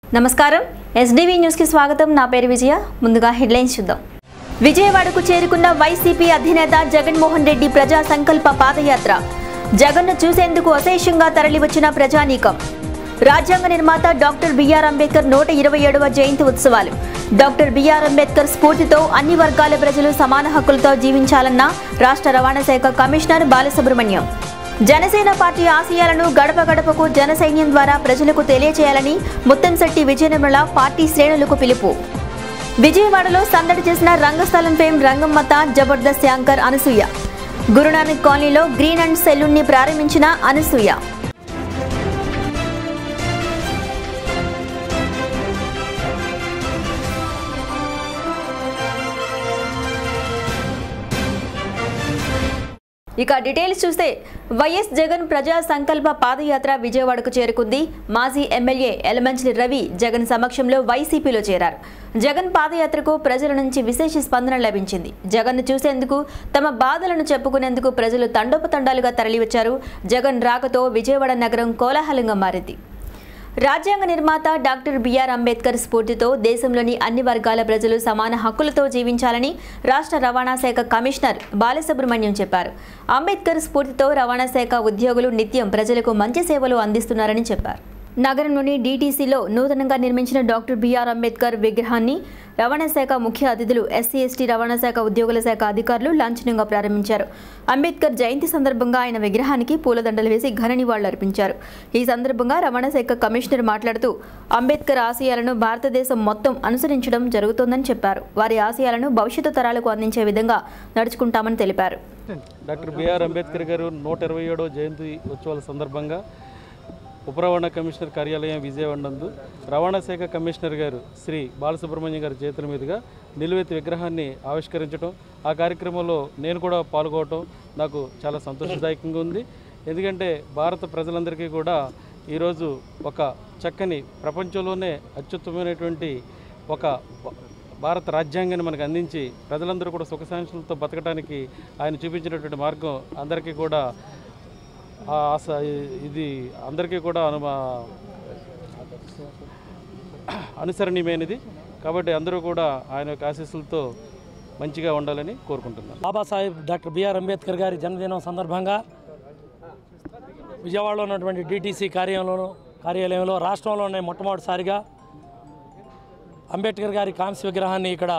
నమస్కారం ఎస్డీవీ న్యూస్కి స్వాగతం నా పేరు విజయ ముందుగా హెడ్లైన్స్ చూద్దాం విజయవాడకు చేరుకున్న వైసీపీ అధినేత జగన్మోహన్ రెడ్డి ప్రజా సంకల్ప పాదయాత్ర జగన్ను చూసేందుకు అశేషంగా తరలివచ్చిన ప్రజానీకం రాజ్యాంగ నిర్మాత డాక్టర్ బిఆర్ అంబేద్కర్ నూట ఇరవై ఏడవ జయంతి ఉత్సవాలు డాక్టర్ బిఆర్ అంబేద్కర్ స్ఫూర్తితో అన్ని వర్గాల ప్రజలు సమాన హక్కులతో జీవించాలన్న రాష్ట్ర రవాణా శాఖ కమిషనర్ బాలసుబ్రహ్మణ్యం జనసేన పార్టీ ఆశయాలను గడప గడపకు జన సైన్యం ద్వారా ప్రజలకు తెలియజేయాలని ముత్తంశెట్టి విజయనిర్మల పార్టీ శ్రేణులకు పిలుపు విజయవాడలో సందడి చేసిన రంగస్థలం ఫేమ్ రంగమ్మత జబర్దస్త్ యాంకర్ అనసూయ గురునానక్ కాలనీలో గ్రీన్ అండ్ సెలూన్ ని ప్రారంభించిన అనసూయ ఇక డీటెయిల్స్ చూస్తే వైఎస్ జగన్ ప్రజా సంకల్ప పాదయాత్ర విజయవాడకు చేరుకుంది మాజీ ఎమ్మెల్యే ఎలమంచిలి రవి జగన్ సమక్షంలో వైసీపీలో చేరారు జగన్ పాదయాత్రకు ప్రజల నుంచి విశేష స్పందన లభించింది జగన్ను చూసేందుకు తమ బాధలను చెప్పుకునేందుకు ప్రజలు తండోపతండాలుగా తరలివచ్చారు జగన్ రాకతో విజయవాడ నగరం కోలాహలంగా మారింది రాజ్యాంగ నిర్మాత డాక్టర్ బిఆర్ అంబేద్కర్ స్ఫూర్తితో దేశంలోని అన్ని వర్గాల ప్రజలు సమాన హక్కులతో జీవించాలని రాష్ట్ర రవాణా శాఖ కమిషనర్ బాలసుబ్రహ్మణ్యం చెప్పారు అంబేద్కర్ స్ఫూర్తితో రవాణా శాఖ ఉద్యోగులు నిత్యం ప్రజలకు మంచి సేవలు అందిస్తున్నారని చెప్పారు నగరంలోని డీటీసీలో నూతనంగా నిర్మించిన డాక్టర్ బిఆర్ అంబేద్కర్ విగ్రహాన్ని రవాణా శాఖ ముఖ్య అతిథులు ఎస్సీ ఎస్టీ రవాణా శాఖ ఉద్యోగుల శాఖ అధికారులు లాంఛనంగా ప్రారంభించారు అంబేద్కర్ జయంతి సందర్భంగా ఆయన విగ్రహానికి పూలదండలు వేసి ఘన నివాళులర్పించారు ఈ సందర్భంగా రవాణా శాఖ కమిషనర్ మాట్లాడుతూ అంబేద్కర్ ఆశయాలను భారతదేశం మొత్తం అనుసరించడం జరుగుతోందని చెప్పారు వారి ఆశయాలను భవిష్యత్తు తరాలకు అందించే విధంగా నడుచుకుంటామని తెలిపారు డాక్టర్ బిఆర్ అంబేద్కర్ గారు నూట ఇరవై ఏడవ జయంతి ఉత్సవాల సందర్భంగా ఉప రవాణా కమిషనర్ కార్యాలయం విజయవాడ నందు రవాణా శాఖ కమిషనర్ గారు శ్రీ బాలసుబ్రహ్మణ్యం గారి చేతుల మీదుగా నిలువెత్తి విగ్రహాన్ని ఆవిష్కరించడం ఆ కార్యక్రమంలో నేను కూడా పాల్గొవటం నాకు చాలా సంతోషదాయకంగా ఉంది ఎందుకంటే భారత ప్రజలందరికీ కూడా ఈరోజు ఒక చక్కని ప్రపంచంలోనే అత్యుత్తమైనటువంటి ఒక భారత రాజ్యాంగాన్ని మనకు అందించి ప్రజలందరూ కూడా సుఖశాంతులతో బతకడానికి ఆయన చూపించినటువంటి మార్గం అందరికీ కూడా ఆ ఆశ ఇది అందరికీ కూడా అను అనుసరణీయమైనది కాబట్టి అందరూ కూడా ఆయన యొక్క ఆశీస్సులతో మంచిగా ఉండాలని కోరుకుంటున్నాను బాబాసాహెబ్ డాక్టర్ బిఆర్ అంబేద్కర్ గారి జన్మదినం సందర్భంగా విజయవాడలో ఉన్నటువంటి డిటీసీ కార్యాలయంలో కార్యాలయంలో రాష్ట్రంలోనే మొట్టమొదటిసారిగా అంబేద్కర్ గారి కాంస్య విగ్రహాన్ని ఇక్కడ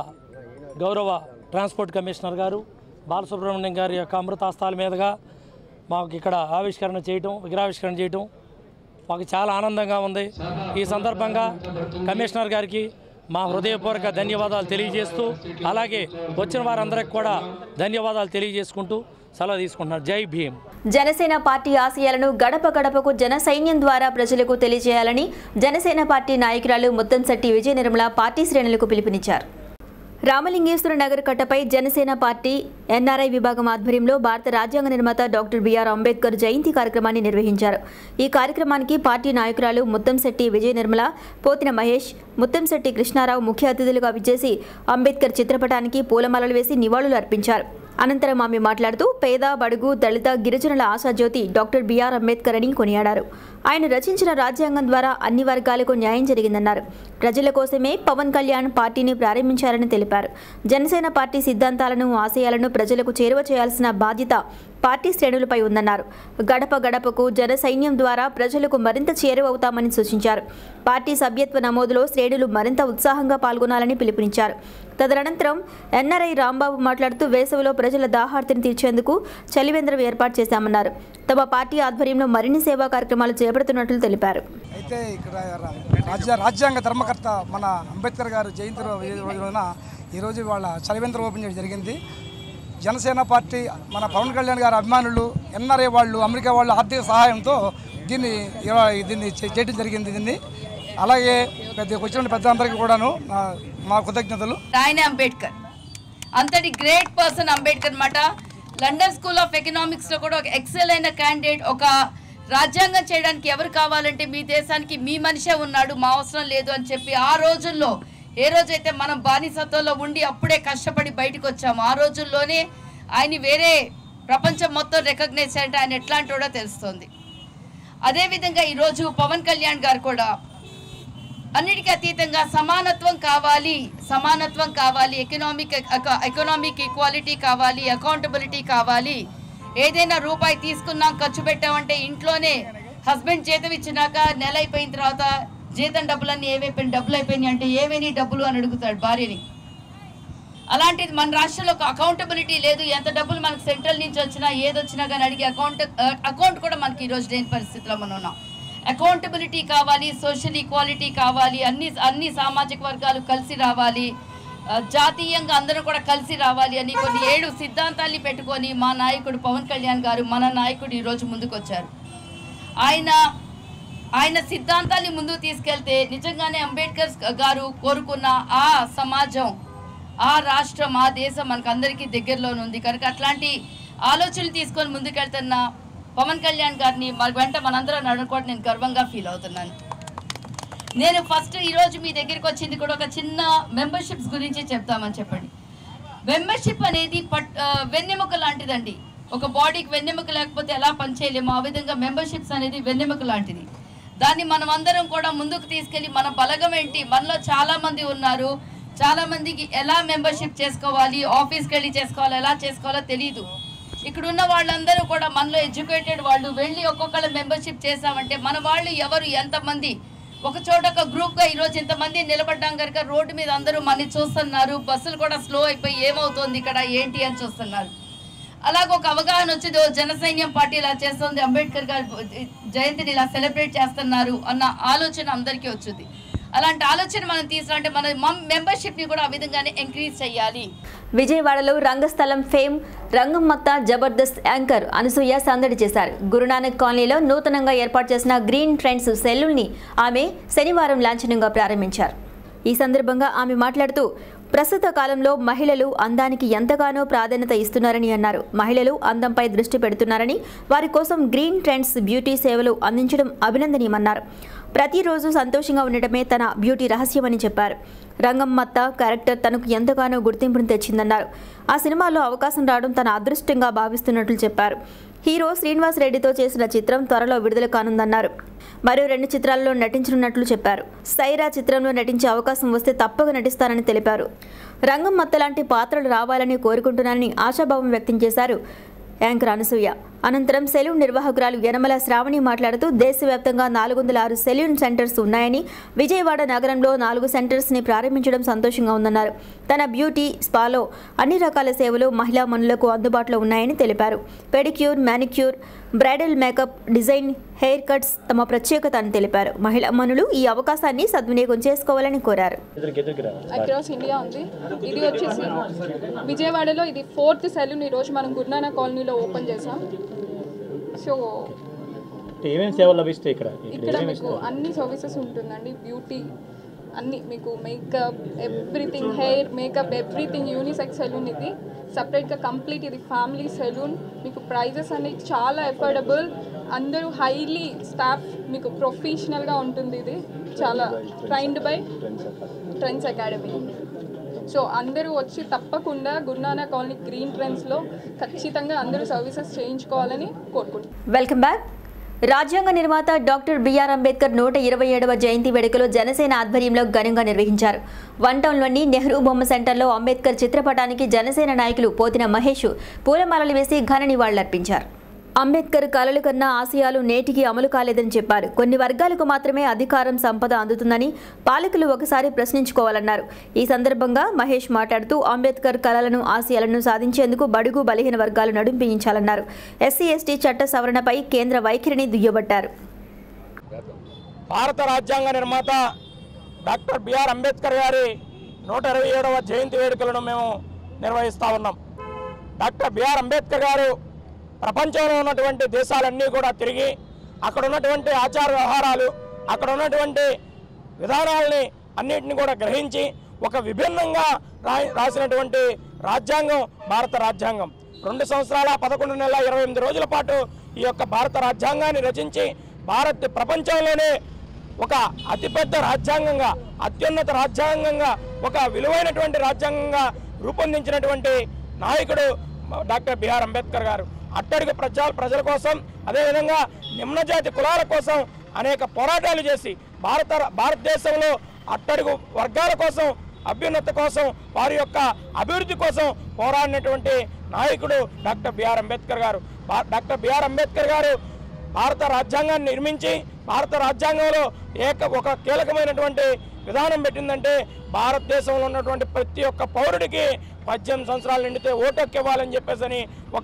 గౌరవ ట్రాన్స్పోర్ట్ కమిషనర్ గారు బాలసుబ్రహ్మణ్యం గారి యొక్క అమృతాస్తాల మీదుగా మాకు ఇక్కడ ఆవిష్కరణ చేయటం విగ్రహావిష్కరణ చేయటం మాకు చాలా ఆనందంగా ఉంది ఈ సందర్భంగా కమిషనర్ గారికి మా హృదయపూర్వక ధన్యవాదాలు తెలియజేస్తూ అలాగే వచ్చిన వారందరికి కూడా ధన్యవాదాలు తెలియజేసుకుంటూ సెలవు తీసుకుంటున్నారు జై భీమ్ జనసేన పార్టీ ఆశయాలను గడప గడపకు జన సైన్యం ద్వారా ప్రజలకు తెలియజేయాలని జనసేన పార్టీ నాయకురాలు ముత్తంశెట్టి విజయ నిర్మల పార్టీ శ్రేణులకు పిలుపునిచ్చారు రామలింగేశ్వర నగర్ కట్టపై జనసేన పార్టీ ఎన్ఆర్ఐ విభాగం ఆధ్వర్యంలో భారత రాజ్యాంగ నిర్మాత డాక్టర్ బిఆర్ అంబేద్కర్ జయంతి కార్యక్రమాన్ని నిర్వహించారు ఈ కార్యక్రమానికి పార్టీ నాయకురాలు ముత్తంశెట్టి విజయ నిర్మల పోతిన మహేష్ ముత్తంశెట్టి కృష్ణారావు ముఖ్య అతిథులుగా విచ్చేసి అంబేద్కర్ చిత్రపటానికి పూలమాలలు వేసి నివాళులు అర్పించారు అనంతరం ఆమె మాట్లాడుతూ పేద బడుగు దళిత గిరిజనుల ఆశాజ్యోతి డాక్టర్ బిఆర్ అంబేద్కర్ అని కొనియాడారు ఆయన రచించిన రాజ్యాంగం ద్వారా అన్ని వర్గాలకు న్యాయం జరిగిందన్నారు ప్రజల కోసమే పవన్ కళ్యాణ్ పార్టీని ప్రారంభించారని తెలిపారు జనసేన పార్టీ సిద్ధాంతాలను ఆశయాలను ప్రజలకు చేరువ చేయాల్సిన బాధ్యత పార్టీ శ్రేణులపై ఉందన్నారు గడప గడపకు జన సైన్యం ద్వారా ప్రజలకు మరింత చేరువవుతామని సూచించారు పార్టీ సభ్యత్వ నమోదులో శ్రేణులు మరింత ఉత్సాహంగా పాల్గొనాలని పిలుపునిచ్చారు తదనంతరం ఎన్ఆర్ఐ రాంబాబు మాట్లాడుతూ వేసవిలో ప్రజల దాహార్తిని తీర్చేందుకు చలివేంద్రం ఏర్పాటు చేశామన్నారు తమ పార్టీ ఆధ్వర్యంలో మరిన్ని సేవా కార్యక్రమాలు చేపడుతున్నట్లు తెలిపారు అయితే ఇక్కడ రాజ్య రాజ్యాంగ ధర్మకర్త మన అంబేద్కర్ గారు జయంతి రో- ఈ రోజున ఈరోజు వాళ్ళ చలివేంద్ర ఓపెన్ చేయడం జరిగింది జనసేన పార్టీ మన పవన్ కళ్యాణ్ గారి అభిమానులు ఎన్ఆర్ఏ వాళ్ళు అమెరికా వాళ్ళ ఆర్థిక సహాయంతో దీన్ని ఇవ- దీన్ని చే- చేయడం జరిగింది దీన్ని అలాగే పెద్ద వచ్చిన పెద్దలందరికీ కూడాను నా- మా కృతజ్ఞతలు ఆయనే అంబేద్కర్ అంతటి గ్రేట్ పర్సన్ అంబేద్కర్ అన్నమాట లండన్ స్కూల్ ఆఫ్ ఎకనామిక్స్ లో కూడా ఒక ఎక్సెల్ అయిన క్యాండిడేట్ ఒక రాజ్యాంగం చేయడానికి ఎవరు కావాలంటే మీ దేశానికి మీ మనిషే ఉన్నాడు మా అవసరం లేదు అని చెప్పి ఆ రోజుల్లో ఏ రోజైతే మనం బానిసత్వంలో ఉండి అప్పుడే కష్టపడి బయటకు వచ్చాము ఆ రోజుల్లోనే ఆయన వేరే ప్రపంచం మొత్తం రికగ్నైజ్ అంటే ఆయన ఎట్లాంటి తెలుస్తుంది అదేవిధంగా ఈరోజు పవన్ కళ్యాణ్ గారు కూడా అన్నిటికీ అతీతంగా సమానత్వం కావాలి సమానత్వం కావాలి ఎకనామిక్ ఎకనామిక్ ఈక్వాలిటీ కావాలి అకౌంటబిలిటీ కావాలి ఏదైనా రూపాయి తీసుకున్నాం ఖర్చు పెట్టామంటే ఇంట్లోనే హస్బెండ్ జీతం ఇచ్చినాక నెల అయిపోయిన తర్వాత జీతం డబ్బులన్నీ ఏవైపోయిన డబ్బులు అయిపోయినాయి అంటే ఏవైనా డబ్బులు అని అడుగుతాడు భార్యని అలాంటిది మన రాష్ట్రంలో ఒక అకౌంటబిలిటీ లేదు ఎంత డబ్బులు మనకు సెంట్రల్ నుంచి వచ్చినా ఏది వచ్చినా కానీ అడిగి అకౌంట్ అకౌంట్ కూడా మనకి ఈరోజు లేని పరిస్థితిలో మనం ఉన్నాం అకౌంటబిలిటీ కావాలి సోషల్ ఈక్వాలిటీ కావాలి అన్ని అన్ని సామాజిక వర్గాలు కలిసి రావాలి ఆ, జాతీయంగా అందరూ కూడా కలిసి రావాలి అని కొన్ని ఏడు సిద్ధాంతాల్ని పెట్టుకొని మా నాయకుడు పవన్ కళ్యాణ్ గారు మన నాయకుడు ఈరోజు ముందుకు వచ్చారు ఆయన ఆయన సిద్ధాంతాన్ని ముందుకు తీసుకెళ్తే నిజంగానే అంబేద్కర్ గారు కోరుకున్న ఆ సమాజం ఆ రాష్ట్రం ఆ దేశం మనకు అందరికీ దగ్గరలోనే ఉంది కనుక అట్లాంటి ఆలోచనలు తీసుకొని ముందుకెళ్తున్న పవన్ కళ్యాణ్ గారిని మన వెంట మనందరం నడుకోవడం నేను గర్వంగా ఫీల్ అవుతున్నాను నేను ఫస్ట్ ఈరోజు మీ దగ్గరికి వచ్చింది కూడా ఒక చిన్న మెంబర్షిప్స్ గురించి చెప్తామని చెప్పండి మెంబర్షిప్ అనేది పట్ ఆ, వెన్నెముక లాంటిదండి ఒక బాడీకి వెన్నెముక లేకపోతే ఎలా పనిచేయలేము ఆ విధంగా మెంబర్షిప్స్ అనేది వెన్నెముక లాంటిది దాన్ని మనం అందరం కూడా ముందుకు తీసుకెళ్ళి మన బలగం ఏంటి మనలో చాలా మంది ఉన్నారు చాలా మందికి ఎలా మెంబర్షిప్ చేసుకోవాలి ఆఫీస్కి వెళ్ళి చేసుకోవాలి ఎలా చేసుకోవాలో తెలియదు ఇక్కడ ఉన్న వాళ్ళందరూ కూడా మనలో ఎడ్యుకేటెడ్ వాళ్ళు వెళ్ళి ఒక్కొక్కళ్ళ మెంబర్షిప్ చేసామంటే మన వాళ్ళు ఎవరు ఎంతమంది ఒక చోట ఒక గ్రూప్గా ఈరోజు ఇంతమంది నిలబడ్డాం కనుక రోడ్డు మీద అందరూ మనని చూస్తున్నారు బస్సులు కూడా స్లో అయిపోయి ఏమవుతోంది ఇక్కడ ఏంటి అని చూస్తున్నారు అలాగ ఒక అవగాహన వచ్చింది ఓ జన సైన్యం పార్టీ ఇలా చేస్తుంది అంబేద్కర్ గారి జయంతిని ఇలా సెలబ్రేట్ చేస్తున్నారు అన్న ఆలోచన అందరికీ వచ్చింది అలాంటి ఆలోచన మనం తీసుకుంటే మన మెంబర్షిప్ని కూడా ఆ విధంగానే ఎంకరేజ్ చేయాలి విజయవాడలో రంగస్థలం ఫేమ్ రంగమ్మత్త జబర్దస్త్ యాంకర్ అనసూయ సందడి చేశారు గురునానక్ కాలనీలో నూతనంగా ఏర్పాటు చేసిన గ్రీన్ ట్రెండ్స్ సెల్లుల్ని ఆమె శనివారం లాంఛనంగా ప్రారంభించారు ఈ సందర్భంగా ఆమె మాట్లాడుతూ ప్రస్తుత కాలంలో మహిళలు అందానికి ఎంతగానో ప్రాధాన్యత ఇస్తున్నారని అన్నారు మహిళలు అందంపై దృష్టి పెడుతున్నారని వారి కోసం గ్రీన్ ట్రెండ్స్ బ్యూటీ సేవలు అందించడం అభినందనీయమన్నారు ప్రతిరోజు సంతోషంగా ఉండటమే తన బ్యూటీ రహస్యమని చెప్పారు రంగమ్మత్త క్యారెక్టర్ తనకు ఎంతగానో గుర్తింపును తెచ్చిందన్నారు ఆ సినిమాలో అవకాశం రావడం తన అదృష్టంగా భావిస్తున్నట్లు చెప్పారు హీరో శ్రీనివాస్ రెడ్డితో చేసిన చిత్రం త్వరలో విడుదల కానుందన్నారు మరో రెండు చిత్రాల్లో నటించనున్నట్లు చెప్పారు సైరా చిత్రంలో నటించే అవకాశం వస్తే తప్పక నటిస్తానని తెలిపారు రంగమ్మత్త లాంటి పాత్రలు రావాలని కోరుకుంటున్నానని ఆశాభావం వ్యక్తం చేశారు యాంకర్ అనసూయ అనంతరం సెలూన్ నిర్వాహకురాలు యనమల శ్రావణి మాట్లాడుతూ దేశవ్యాప్తంగా నాలుగు వందల ఆరు సెలూన్ సెంటర్స్ ఉన్నాయని విజయవాడ నగరంలో నాలుగు సెంటర్స్ని ప్రారంభించడం సంతోషంగా ఉందన్నారు తన బ్యూటీ స్పాలో అన్ని రకాల సేవలు మహిళా మనులకు అందుబాటులో ఉన్నాయని తెలిపారు pedicure manicure bridal makeup design hair cuts తమ ప్రత్యేకత అని తెలిపారు మహిళా మనులు ఈ అవకాశాన్ని సద్వినియోగం చేసుకోవాలని కోరారు అక్రాస్ ఇండియా ఉంది ఇది వచ్చేసి విజయవాడలో ఇది ఫోర్త్ సెలూన్ ఈరోజు మనం గురునానక్ కాలనీలో ఓపెన్ చేసాం సో ఏమేమి సేవలు లభిస్తాయి ఇక్కడ ఇక్కడ మీకు అన్ని సర్వీసెస్ ఉంటుందండి బ్యూటీ అన్ని మీకు makeup everything hair makeup everything unisex salon ఇది సపరేట్గా కంప్లీట్ ఇది ఫ్యామిలీ సెలూన్ మీకు ప్రైజెస్ అనేవి చాలా అఫోర్డబుల్ అందరూ హైలీ స్టాఫ్ మీకు ప్రొఫెషనల్గా ఉంటుంది ఇది చాలా trained by Trends Academy so అందరూ వచ్చి తప్పకుండా గురునానా కాలనీ గ్రీన్ ట్రెండ్స్లో ఖచ్చితంగా అందరూ సర్వీసెస్ చేయించుకోవాలని కోరుకుంటున్నాను వెల్కమ్ బ్యాక్ రాజ్యాంగ నిర్మాత డాక్టర్ బిఆర్ అంబేద్కర్ నూట ఇరవై ఏడవ జయంతి వేడుకలు జనసేన ఆధ్వర్యంలో ఘనంగా నిర్వహించారు వన్ టౌన్లోని నెహ్రూ బొమ్మ సెంటర్లో అంబేద్కర్ చిత్రపటానికి జనసేన నాయకులు పోతిన మహేష్ పూలమాలలు వేసి ఘన నివాళులర్పించారు అంబేద్కర్ కలలు కన్నా ఆశయాలు నేటికి అమలు కాలేదని చెప్పారు కొన్ని వర్గాలకు మాత్రమే అధికారం సంపద అందుతుందని పాలకులు ఒకసారి ప్రశ్నించుకోవాలన్నారు ఈ సందర్భంగా మహేష్ మాట్లాడుతూ అంబేద్కర్ కలలను ఆశయాలను సాధించేందుకు బడుగు బలహీన వర్గాలు నడుంపించాలన్నారు ఎస్సీ ఎస్టీ చట్ట సవరణపై కేంద్ర వైఖరిని దుయ్యబట్టారు భారత రాజ్యాంగ నిర్మాత డాక్టర్ బిఆర్ అంబేద్కర్ గారి నూట ఇరవై ఏడవ జయంతి వేడుకలను మేము నిర్వహిస్తూ ఉన్నాం డాక్టర్ బిఆర్ అంబేద్కర్ గారు ప్రపంచంలో ఉన్నటువంటి దేశాలన్నీ కూడా తిరిగి అక్కడ ఉన్నటువంటి ఆచార వ్యవహారాలు అక్కడ ఉన్నటువంటి విధానాలని అన్నిటిని కూడా గ్రహించి ఒక విభిన్నంగా రా- రాసినటువంటి రాజ్యాంగం భారత రాజ్యాంగం రెండు సంవత్సరాల పదకొండు నెలల ఇరవై ఎనిమిది రోజుల పాటు ఈ యొక్క భారత రాజ్యాంగాన్ని రచించి భారత్ ప్రపంచంలోనే ఒక అతిపెద్ద రాజ్యాంగంగా అత్యున్నత రాజ్యాంగంగా ఒక విలువైనటువంటి రాజ్యాంగంగా రూపొందించినటువంటి నాయకుడు డాక్టర్ బిఆర్ అంబేద్కర్ గారు అట్టడుగు ప్రజా ప్రజల కోసం అదేవిధంగా నిమ్నజాతి కులాల కోసం అనేక పోరాటాలు చేసి భారత భారతదేశంలో అట్టడుగు వర్గాల కోసం అభ్యున్నత కోసం వారి యొక్క అభివృద్ధి కోసం పోరాడినటువంటి నాయకుడు డాక్టర్ బిఆర్ అంబేద్కర్ గారు బా- డాక్టర్ బిఆర్ అంబేద్కర్ గారు భారత రాజ్యాంగాన్ని నిర్మించి భారత రాజ్యాంగంలో ఏక ఒక కీలకమైనటువంటి విధానం పెట్టిందంటే భారతదేశంలో ఉన్నటువంటి ప్రతి ఒక్క పౌరుడికి పద్దెనిమిది సంవత్సరాలు నిండితే ఓటు హక్కు ఇవ్వాలని చెప్పేసి అని ఒక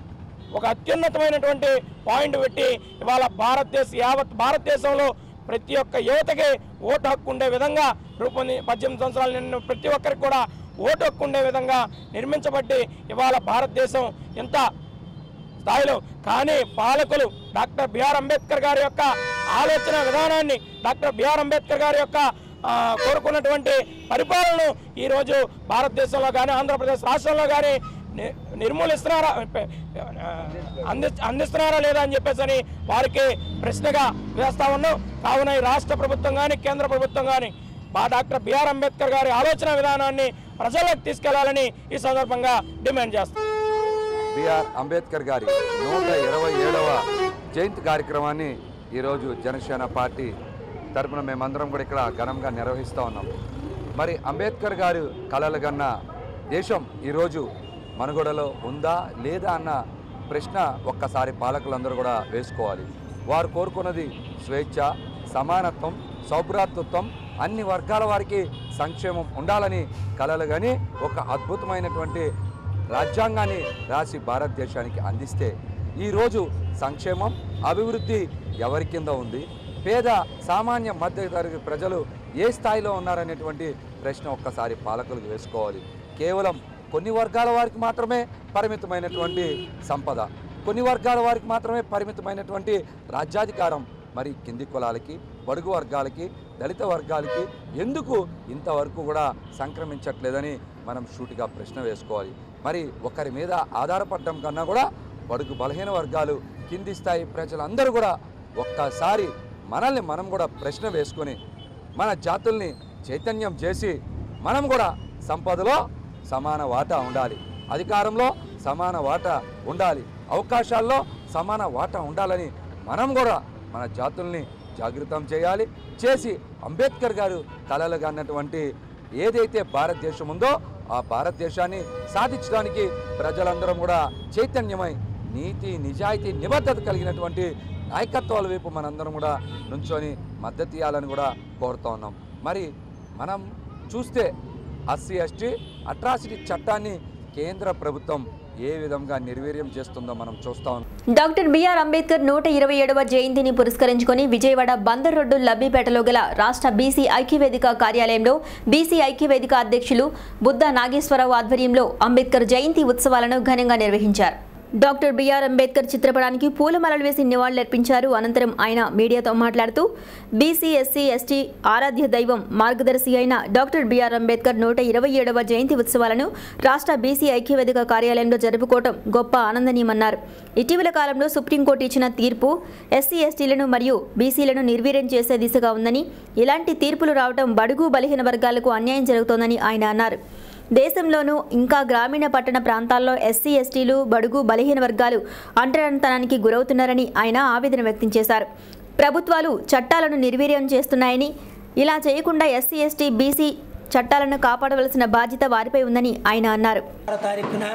ఒక అత్యున్నతమైనటువంటి పాయింట్ పెట్టి ఇవాళ భారతదేశ యావత్ భారతదేశంలో ప్రతి ఒక్క యువతకి ఓటు హక్కు ఉండే విధంగా రూపొంది పద్దెనిమిది సంవత్సరాలు నిండిన ప్రతి ఒక్కరికి కూడా ఓటు హక్కు ఉండే విధంగా నిర్మించబట్టి ఇవాళ భారతదేశం ఎంత స్థాయిలో కానీ పాలకులు డాక్టర్ బిఆర్ అంబేద్కర్ గారి యొక్క ఆలోచన విధానాన్ని డాక్టర్ బిఆర్ అంబేద్కర్ గారి యొక్క ఆ, కోరుకున్నటువంటి పరిపాలనను ఈరోజు భారతదేశంలో కానీ ఆంధ్రప్రదేశ్ రాష్ట్రంలో కానీ ని- నిర్మూలిస్తున్నారా పె- ఆ, అంది అందిస్తున్నారా లేదా అని చెప్పేసి అని వారికి ప్రశ్నగా వేస్తా ఉన్నాం కావున ఈ రాష్ట్ర ప్రభుత్వం కానీ కేంద్ర ప్రభుత్వం కానీ మా డాక్టర్ బిఆర్ అంబేద్కర్ గారి ఆలోచన విధానాన్ని ప్రజల్లోకి తీసుకెళ్లాలని ఈ సందర్భంగా డిమాండ్ చేస్తాం బిఆర్ అంబేద్కర్ గారి నూట ఇరవై ఏడవ జయంతి కార్యక్రమాన్ని ఈరోజు జనసేన పార్టీ తరపున మేమందరం కూడా ఇక్కడ ఘనంగా నిర్వహిస్తూ ఉన్నాం మరి అంబేద్కర్ గారు కలలు కన్న దేశం ఈరోజు మనుగడలో ఉందా లేదా అన్న ప్రశ్న ఒక్కసారి పాలకులందరూ కూడా వేసుకోవాలి వారు కోరుకున్నది స్వేచ్ఛ సమానత్వం సౌభ్రాతృత్వం అన్ని వర్గాల వారికి సంక్షేమం ఉండాలని కలలు కానీ ఒక అద్భుతమైనటువంటి రాజ్యాంగాన్ని రాసి భారతదేశానికి అందిస్తే ఈరోజు సంక్షేమం అభివృద్ధి ఎవరి కింద ఉంది పేద సామాన్య మధ్యతరగతి ప్రజలు ఏ స్థాయిలో ఉన్నారనేటువంటి ప్రశ్న ఒక్కసారి పాలకులకు వేసుకోవాలి కేవలం కొన్ని వర్గాల వారికి మాత్రమే పరిమితమైనటువంటి సంపద కొన్ని వర్గాల వారికి మాత్రమే పరిమితమైనటువంటి రాజ్యాధికారం మరి కింది కులాలకి బడుగు వర్గాలకి దళిత వర్గాలకి ఎందుకు ఇంతవరకు కూడా సంక్రమించట్లేదని మనం షూటిగా ప్రశ్న వేసుకోవాలి మరి ఒకరి మీద ఆధారపడడం కన్నా కూడా బడుగు బలహీన వర్గాలు కింది స్థాయి ప్రజలందరూ కూడా ఒక్కసారి మనల్ని మనం కూడా ప్రశ్న వేసుకొని మన జాతుల్ని చైతన్యం చేసి మనం కూడా సంపదలో సమాన వాటా ఉండాలి అధికారంలో సమాన వాటా ఉండాలి అవకాశాల్లో సమాన వాటా ఉండాలని మనం కూడా మన జాతుల్ని జాగృతం చేయాలి చేసి అంబేద్కర్ గారు కలలుగా అన్నటువంటి ఏదైతే భారతదేశం ఉందో ఆ భారతదేశాన్ని సాధించడానికి ప్రజలందరం కూడా చైతన్యమై నీతి నిజాయితీ నిబద్ధత కలిగినటువంటి నాయకత్వాల వైపు మనందరం కూడా నుంచొని మద్దతు ఇవ్వాలని కూడా కోరుతా ఉన్నాం మరి మనం చూస్తే ఎస్సీ ఎస్టీ అట్రాసిటీ చట్టాన్ని కేంద్ర ప్రభుత్వం ఏ విధంగా నిర్వీర్యం చేస్తుందో మనం చూస్తా ఉన్నాం డాక్టర్ బిఆర్ అంబేద్కర్ నూట ఇరవై ఏడవ జయంతిని పురస్కరించుకొని విజయవాడ బందర్ రోడ్డు లబ్బిపేటలో గల రాష్ట్ర బీసీ ఐక్యవేదిక కార్యాలయంలో బీసీ ఐక్యవేదిక అధ్యక్షులు బుద్ధ నాగేశ్వరరావు ఆధ్వర్యంలో అంబేద్కర్ జయంతి ఉత్సవాలను ఘనంగా నిర్వహించారు డాక్టర్ బిఆర్ అంబేద్కర్ చిత్రపటానికి పూలమాలలు వేసి నివాళులర్పించారు అనంతరం ఆయన మీడియాతో మాట్లాడుతూ బీసీ ఎస్సీ ఎస్టీ ఆరాధ్య దైవం మార్గదర్శి అయిన డాక్టర్ బిఆర్ అంబేద్కర్ నూట ఇరవై ఏడవ జయంతి ఉత్సవాలను రాష్ట్ర బీసీ ఐక్యవేదిక కార్యాలయంలో జరుపుకోవడం గొప్ప ఆనందనీయమన్నారు ఇటీవల కాలంలో సుప్రీంకోర్టు ఇచ్చిన తీర్పు ఎస్సీ ఎస్టీలను మరియు బీసీలను నిర్వీర్యం చేసే దిశగా ఉందని ఇలాంటి తీర్పులు రావడం బడుగు బలహీన వర్గాలకు అన్యాయం జరుగుతోందని ఆయన అన్నారు దేశంలోనూ ఇంకా గ్రామీణ పట్టణ ప్రాంతాల్లో ఎస్సీ ఎస్టీలు బడుగు బలహీన వర్గాలు అంటరానితనానికి గురవుతున్నారని ఆయన ఆవేదన వ్యక్తం చేశారు ప్రభుత్వాలు చట్టాలను నిర్వీర్యం చేస్తున్నాయని ఇలా చేయకుండా ఎస్సీ ఎస్టీ బీసీ చట్టాలను కాపాడవలసిన బాధ్యత వారిపై ఉందని ఆయన అన్నారు ఆరో తారీఖున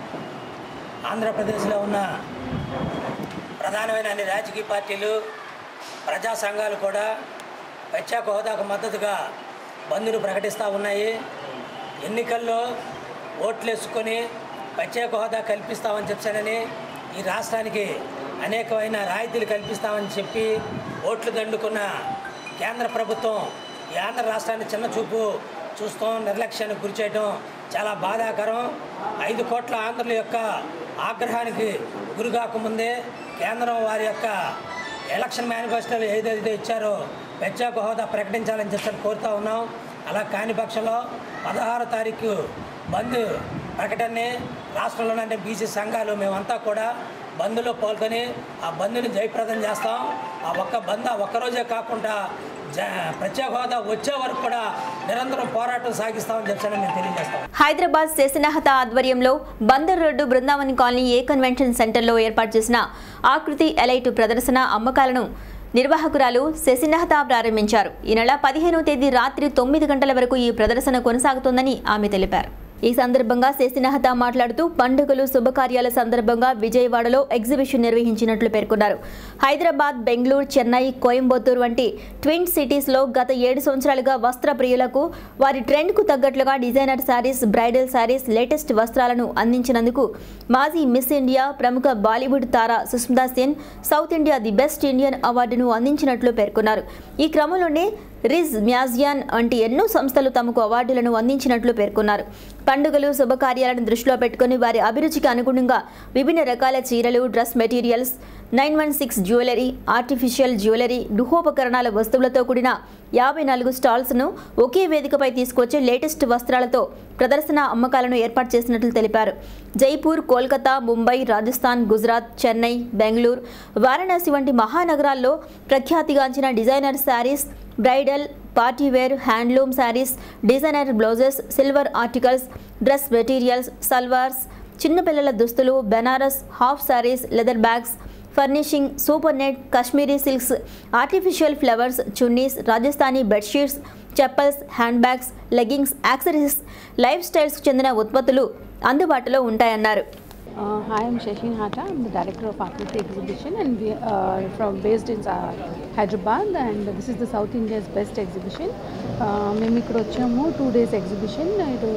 ఆంధ్రప్రదేశ్లో ఉన్న ప్రధానమైన అన్ని రాజకీయ పార్టీలు ప్రజా సంఘాలు కూడా ప్రత్యేక హోదాకు మద్దతుగా బంద్ను ప్రకటిస్తూ ఉన్నాయి ఎన్నికల్లో ఓట్లు వేసుకొని ప్రత్యేక హోదా కల్పిస్తామని చెప్పానని ఈ రాష్ట్రానికి అనేకమైన రాయితీలు కల్పిస్తామని చెప్పి ఓట్లు దండుకున్న కేంద్ర ప్రభుత్వం ఈ ఆంధ్ర రాష్ట్రాన్ని చిన్న చూపు చూస్తాం నిర్లక్ష్యానికి గురి చేయడం చాలా బాధాకరం ఐదు కోట్ల ఆంధ్రుల యొక్క ఆగ్రహానికి గురి కాకముందే కేంద్రం వారి యొక్క ఎలక్షన్ మేనిఫెస్టోలో ఏదైతే ఇచ్చారో ప్రత్యేక హోదా ప్రకటించాలని చెప్పి కోరుతా ఉన్నాం అలా కాని పక్షంలో పదహారో తారీఖు బంద్ ప్రకటనని రాష్ట్రంలోనే అంటే బీసీ సంఘాలు మేమంతా కూడా బంద్లో పాల్గొని ఆ బంద్ని జయప్రదం చేస్తాం ఆ ఒక్క బంద్ ఆ ఒక్కరోజే కాకుండా జ ప్రత్యేక హోదా వచ్చే వరకు కూడా నిరంతరం పోరాటం సాగిస్తామని చెప్పని మేము తెలియజేస్తాం హైదరాబాద్ శశినహత ఆధ్వర్యంలో Bandar road Brindavan colony A convention సెంటర్లో ఏర్పాటు చేసిన ఆకృతి ఎలైట్ ప్రదర్శన అమ్మకాలను నిర్వాహకురాలు శశినహత ప్రారంభించారు ఈ నెల పదిహేనవ తేదీ రాత్రి తొమ్మిది గంటల వరకు ఈ ప్రదర్శన కొనసాగుతోందని ఆమె తెలిపారు ఈ సందర్భంగా శశినహత మాట్లాడుతూ పండుగలు శుభకార్యాల సందర్భంగా విజయవాడలో ఎగ్జిబిషన్ నిర్వహించినట్లు పేర్కొన్నారు హైదరాబాద్ బెంగళూరు చెన్నై కోయంబత్తూరు వంటి ట్విన్ సిటీస్లో గత ఏడు సంవత్సరాలుగా వస్త్ర ప్రియులకు వారి ట్రెండ్కు తగ్గట్లుగా designer saris bridal saris latest వస్త్రాలను అందించినందుకు మాజీ మిస్ ఇండియా ప్రముఖ బాలీవుడ్ తార Sushmita Sen South India the best Indian అవార్డును అందించినట్లు పేర్కొన్నారు ఈ క్రమంలోనే రిజ్ మ్యాజియాన్ వంటి ఎన్నో సంస్థలు తమకు అవార్డులను అందించినట్లు పేర్కొన్నారు పండుగలు శుభకార్యాలను దృష్టిలో పెట్టుకుని వారి అభిరుచికి అనుగుణంగా విభిన్న రకాల చీరలు dress materials nine one six jewellery artificial jewellery గృహోపకరణాల వస్తువులతో కూడిన యాభై నాలుగు స్టాల్స్ను ఒకే వేదికపై తీసుకొచ్చి లేటెస్ట్ వస్త్రాలతో ప్రదర్శన అమ్మకాలను ఏర్పాటు చేసినట్లు తెలిపారు జైపూర్ కోల్కతా ముంబై రాజస్థాన్ గుజరాత్ చెన్నై బెంగళూరు వారణాసి వంటి మహానగరాల్లో ప్రఖ్యాతిగాంచిన designer saris bridal party wear handloom saris designer blouses silver articles dress materials salwars చిన్నపిల్లల దుస్తులు Banaras half saris leather bags furnishing super net Kashmiri silks artificial flowers chunnis Rajasthani bedsheets chappals hand bags leggings accessories life స్టైల్స్కు చెందిన ఉత్పత్తులు అందుబాటులో ఉంటాయన్నారు Uh, hi, I'm Shashin Hata. I'm the director of Akriti Exhibition, and we are from based in uh, Hyderabad, and this is the South India's best exhibition. Uh, మేము ఇక్కడ వచ్చాము two days exhibition ఇటు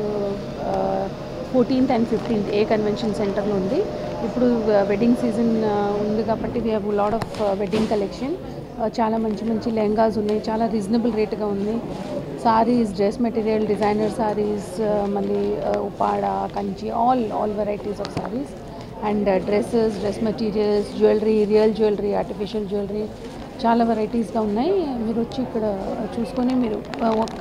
fourteenth and fifteenth A convention సెంటర్లో ఉంది ఇప్పుడు wedding season ఉంది కాబట్టి we have lot of wedding collection చాలా మంచి మంచి లెహంగాస్ ఉన్నాయి చాలా రీజనబుల్ రేట్గా ఉన్నాయి saris dress material designer saris మళ్ళీ Uppada Kanchi all all varieties of saris and dresses dress materials jewellery real jewellery artificial jewellery చాలా వెరైటీస్గా ఉన్నాయి మీరు వచ్చి ఇక్కడ చూసుకొని మీరు ఒక్క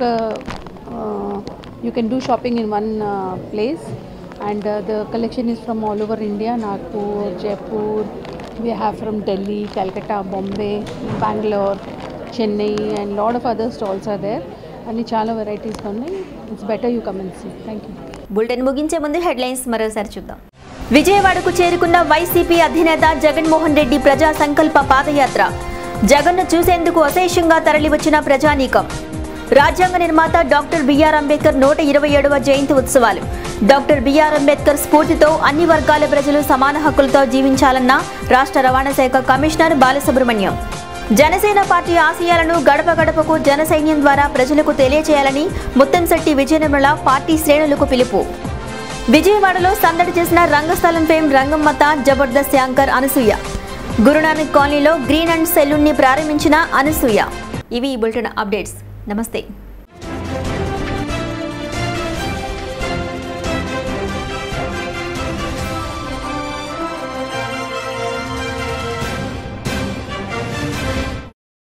you can do shopping in one place and the collection is from all over India Nagpur Jaipur we have from Delhi, Calcutta, Bombay, Bangalore, Chennai, and lot of other stalls are there. అన్ని చాలా వెరైటీస్ ఉన్నాయి it's better you come and see thank you bulletin ముగించే ముందు headlines మరోసారి చూద్దాం విజయవాడకు చేరుకున్న YCP అధినేత జగన్మోహన్ రెడ్డి ప్రజా సంకల్ప పాదయాత్ర జగన్ను చూసేందుకు అశేషంగా తరలివచ్చిన ప్రజానీకం రాజ్యాంగ నిర్మాత డాక్టర్ బిఆర్ అంబేద్కర్ నూట ఇరవై ఏడవ జయంతి ఉత్సవాలు డాక్టర్ బిఆర్ అంబేద్కర్ స్ఫూర్తితో అన్ని వర్గాల ప్రజలు సమాన హక్కులతో జీవించాలన్న రాష్ట్ర రవాణా శాఖ కమిషనర్ బాలసుబ్రహ్మణ్యం జనసేన పార్టీ ఆశయాలను గడప గడపకు జన సైన్యం ద్వారా ప్రజలకు తెలియజేయాలని ముత్తంశెట్టి విజయనిర్మల పార్టీ శ్రేణులకు పిలుపు విజయవాడలో సందడి చేసిన రంగస్థలం ఫేమ్ రంగమ్మత జబర్దస్త్ యాంకర్ అనసూయ గురునానక్ కాలనీలో గ్రీన్ అండ్ సెలూన్ ని ప్రారంభించిన అనసూయ ఇవి ఈ బులెటిన్ అప్డేట్స్ నమస్తే